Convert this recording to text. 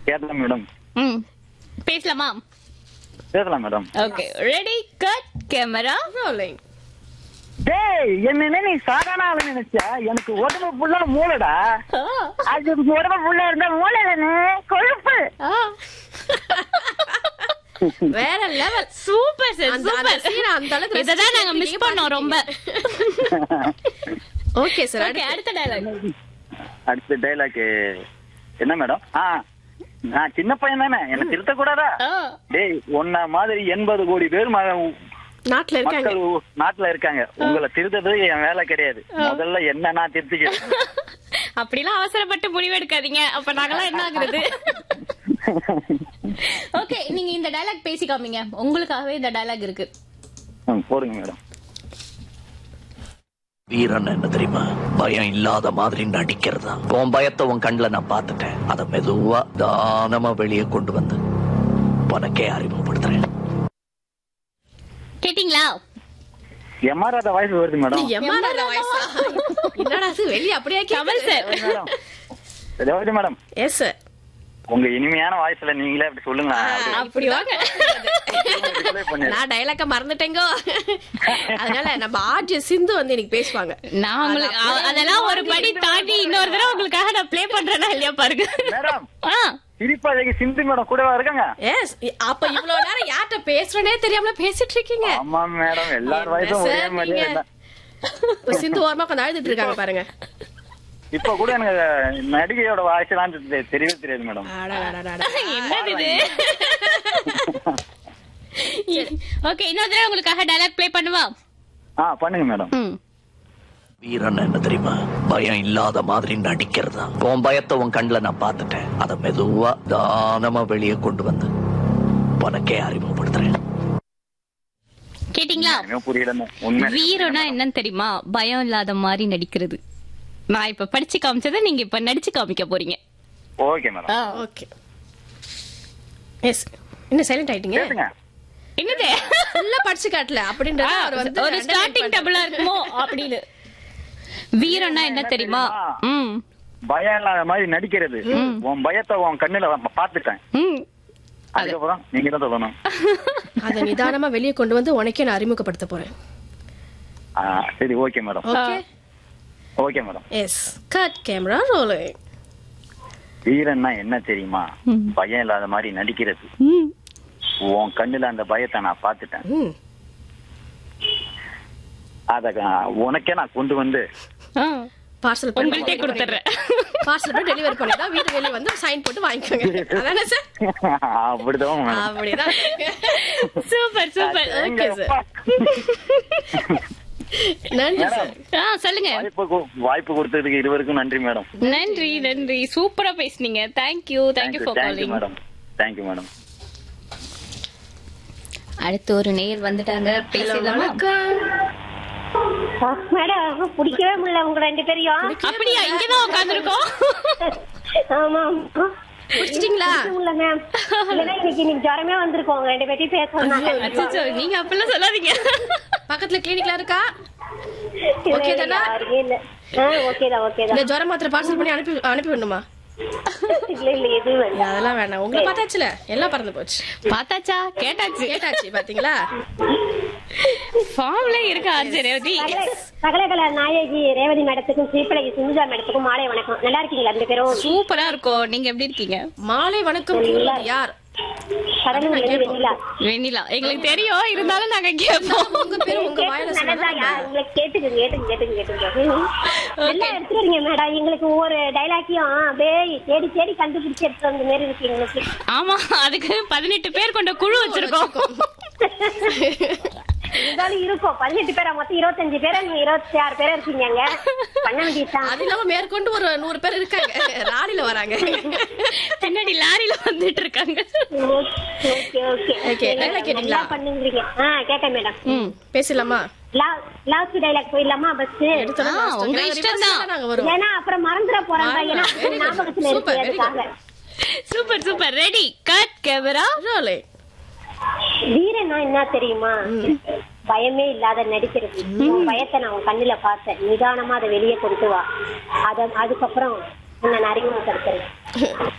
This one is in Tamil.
கேட்கலாம் மேடம் ம் பேசலாமா பேசலாம் madam okay ready cut camera rolling டேய் என்ன நீ சாதாரண ஆளு நினைச்சா எனக்கு உடம்பு ஃபுல்லா மூளைடா அது உடம்பு ஃபுல்லா இருந்தா மூளை தானே கொழுப்பு வேற லெவல் சூப்பர் சார் அந்த- அந்த scene சூப்பர் அந்த அளவுக்கு இததான் நாங்க ரசிச்சு மிஸ் பண்ணோம் ரொம்ப ஓகே சார் ஓகே அடுத்த டயலாக் அடுத்த டைலாக் என்ன மேடம் ஆ நான் சின்ன பையன் தானே என்ன திருத்த கூடாதா டேய் உன்ன மாதிரி எண்பது கோடி பேர் ம- நாட்டுல இருக்காங்க மக்கள் ஊ- நாட்டுல இருக்காங்க உங்களை திருத்தது என் வேலை கிடையாது முதல்ல என்ன நான் திருத்திக்கிறேன் அப்படிலாம் அவசரப்பட்டு முடிவெடுக்காதீங்க அப்ப நாங்கெல்லாம் என்ன ஆகுறது ஓகே நீங்க இந்த டயலாக் பேசி காமிங்க உங்களுக்காகவே இந்த டயலாக் இருக்கு ம், போடுங்க மேடம் வீரன் என்ன தெரியுமா பயம் இல்லாத மாதிரி நடிக்கிறதா உன் பயத்தை உன் கண்ணுல நான் பார்த்துட்டேன் அதை மெதுவா தானமா வெளியே கொண்டு வந்து உனக்கே அறிமுகப்படுத்துறேன் கேட்டிங்களா எம்ஆர்ஆர் வாய்ஸ் வருது மேடம் எம்ஆர்ஆர் வாய்ஸா என்னடா அது வெளிய அப்படியே Kamal sir madam Revathi madam yes sir உங்க இனிமையான வாய்ஸ்ல நீங்களே அப்படி சொல்லுங்க அப்படி வாங்க Reply பண்ணிடுறேன். நான் டைலாக்க மறந்துட்டேங்கோ அதனால நம்ம ஆர்ஜி சிந்து வந்து இன்னைக்கு பேசுவாங்க நான் உங்களுக்கு அ- அதெல்லாம் ஒரு படி தாண்டி இன்னொரு தடவை உங்களுக்காக நான் ப்ளே பண்றேனா இல்லையா பாருங்க மேடம் ஆ சிரிப்பாதைக்கு சிந்து மேடம் கூடவா இருக்காங்க எஸ் அப்ப இவ்வளவு நேரம் யார்கிட்ட பேசுறேனே தெரியாம பேசிட்டு இருக்கீங்க ஆமா மேடம் எல்லார் வாய்ஸும் ஒரே சார், மாதிரியே நீங்க- இல்ல. இப்ப சிந்து ஓரமா கொஞ்சம் அழுதுட்டு இருக்காங்க பாருங்க இப்ப கூட எனக்கு நடிகையோட வாய்ஸ் எல்லாம் தெ- தெரியவே தெரியாது மேடம் அடடடடட. என்னது இது ஓகே இன்னொரு தடவை உங்களுக்காக டயலாக் ப்ளே பண்ணுவா ஆ பண்ணுங்க மேடம் ம் வீரன் என்ன தெரியுமா பயம் இல்லாத மாதிரி நடிக்கிறதா உன் பயத்தை உன் கண்ணுல நான் பார்த்துட்டேன் அதை மெதுவா தானமா வெளியே கொண்டு வந்து உனக்கே அறிமுகப்படுத்துறேன் கேட்டிங்களா எனக்கு புரியல உண்மை வீரம்னா என்னன்னு தெரியுமா பயம் இல்லாத மாதிரி நடிக்கிறது நான் இப்ப படிச்சு காமிச்சதை நீங்க இப்ப நடிச்சு காமிக்க போறீங்க ஓகே மேடம் ஓகே எஸ் என்ன சைலண்ட் ஆயிட்டீங்க பேசுங்க என்னது ஃபுல்லா படிச்சு காட்டல அப்படின்றது அவர் வந்து ஒரு ஸ்டார்டிங் டபுளா இருக்குமோ அப்படின்னு வீரம்னா என்ன தெரியுமா ம் பயம் இல்லாத மாதிரி நடிக்கிறது உன் பயத்தை உன் கண்ணுல பாத்துட்டேன் ம் அதுக்கப்புறம் நீங்க தான் சொல்லணும் அதை நிதானமா வெளியே கொண்டு வந்து உனக்கே நான் அறிமுகப்படுத்த போறேன் ஆ, சரி okay madam okay okay madam yes cut camera rolling வீரன்னா என்ன தெரியுமா ம். பயம் இல்லாத மாதிரி நடிக்கிறது ம் உன் கண்ணுல அந்த பயத்தை நான் பாத்துட்டேன் ம் அத ஆ, உனக்கே நான் கொண்டு வந்து ஆ பார்சல் உங்கள்கிட்டே கொடுத்துட்றேன் பார்சல் பண்ணி டெலிவரி பண்ணி தான் வீட்டு வெளியே வந்து சைன் போட்டு வாங்கிக்கோங்க அதானே சார் அப்படிதான் மேடம் அப்படிதான் சூப்பர் சூப்பர் ஓகே சார் நன்றி சார் ஆ சொல்லுங்க வாய்ப்பு கு- வாய்ப்பு கொடுத்ததுக்கு இருவருக்கும் நன்றி மேடம் நன்றி நன்றி சூப்பரா பேசுனீங்க thank you thank you for thank you calling madam thank you madam அடுத்து ஒரு நேர் வந்துட்டாங்க பேசலாமா மேடம் பிடிக்கவே முடியல உங்க ரெண்டு பேரையும் அப்படியா இங்கதான் உட்காந்துருக்கோம் ஆமா பிடிச்சிட்டீங்களா இல்ல மேம் இல்லைன்னா இன்னைக்கு இன்னைக்கு ஜுரமே வந்திருக்கோம் உங்க ரெண்டு பேர்த்தையும் பேச சொன்னாங்க அச்சச்சோ, நீங்க அப்படிலாம் சொல்லாதீங்க பக்கத்துல கிளினிக்ல இருக்கா இல்ல, ஓகே இல்ல, தானா? யாருமே இல்ல ஆ ஓகே தான் ஓகே இந்த தான் ஜுரம் மாத்திரை பார்சல் பண்ணி அனுப்பி அனுப்பி விடணுமா இல்ல இல்ல எதுவும் வேண்டாம் அதெல்லாம் வேணாம் உங்களை பார்த்தாச்சுல எல்லாம் பறந்து போச்சு பார்த்தாச்சா கேட்டாச்சு கேட்டாச்சு பாத்தீங்களா ஃபார்ம்ல இருக்க ஆச்சு ரேவதி சகல- சகலகல நாயகி ரேவதி மேடத்துக்கும் ஸ்ரீபலகி சுமிதா மேடத்துக்கும் மாலை வணக்கம் நல்லா இருக்கீங்களா ரெண்டு பேரும் சூப்பரா இருக்கும் நீங்க எப்படி இருக்கீங்க மாலை வணக்கம் கூறுவது யார் கடலூர்ல இருந்து வெண்ணிலா வெண்ணிலா எங்களுக்கு தெரியும் இருந்தாலும் நாங்க கேட்போம் உங்க பேரு உங்க வாயில கேட்டுங்க, நல்லா சொன்னா யா- உங்களுக்கு கேட்டுக்குங்க கேட்டுங்க கேட்டுங்க கேட்டுங்க எல்லாம் எடுத்துட்டு வரீங்க மேடம் எங்களுக்கு ஒவ்வொரு டைலாக்கையும் அப்படியே தேடி தேடி கண்டுபிடிச்சு எடுத்துட்டு வந்த மாதிரி இருக்கு எங்களுக்கு ஆமா அதுக்கு பதினெட்டு பேர் கொண்ட குழு வச்சிருக்கோம் இருந்தாலும் இருக்கும் பதினெட்டு பேரா மொத்தம் இருபத்தஞ்சு பேரா நீங்க இருபத்தி ஆறு பேரா இருக்கீங்க அங்க பண்ண வேண்டியதுதான் அது இல்லாம மேற்கொண்டு ஒரு நூறு பேர் இருக்காங்க ராலில வராங்க பின்னாடி லாரில வந்துட்டு இருக்காங்க ஓகே ஓகே Okay, dialogue கேட்டீங்களா? நல்லா பண்ணுங்கிறீங்க ஆ கேட்டேன் மேடம் ம் பேசலாமா லாஸ்ட் டைலாக் போயிடலாமா பஸ் எடுத்தோட ஆ, last உங்க நாங்க இஷ்டம் reverse தான். தான் நாங்க வருவோம் ஏன்னா அப்புறம் மறந்துட போறேன் ஏன்னா Very good. ஞாபகத்துல Super, இருக்கு very good. அதுக்காக super super ready cut camera roll வீரனா என்ன தெரியுமா பயமே இல்லாத நடிக்கிறது உன் பயத்தை நான் உன் கண்ணுல பார்த்தேன் நிதானமா அதை வெளியே கொண்டு வா அத அதுக்கப்புறம் உன்னை நான் அறிமுகப்படுத்துறேன்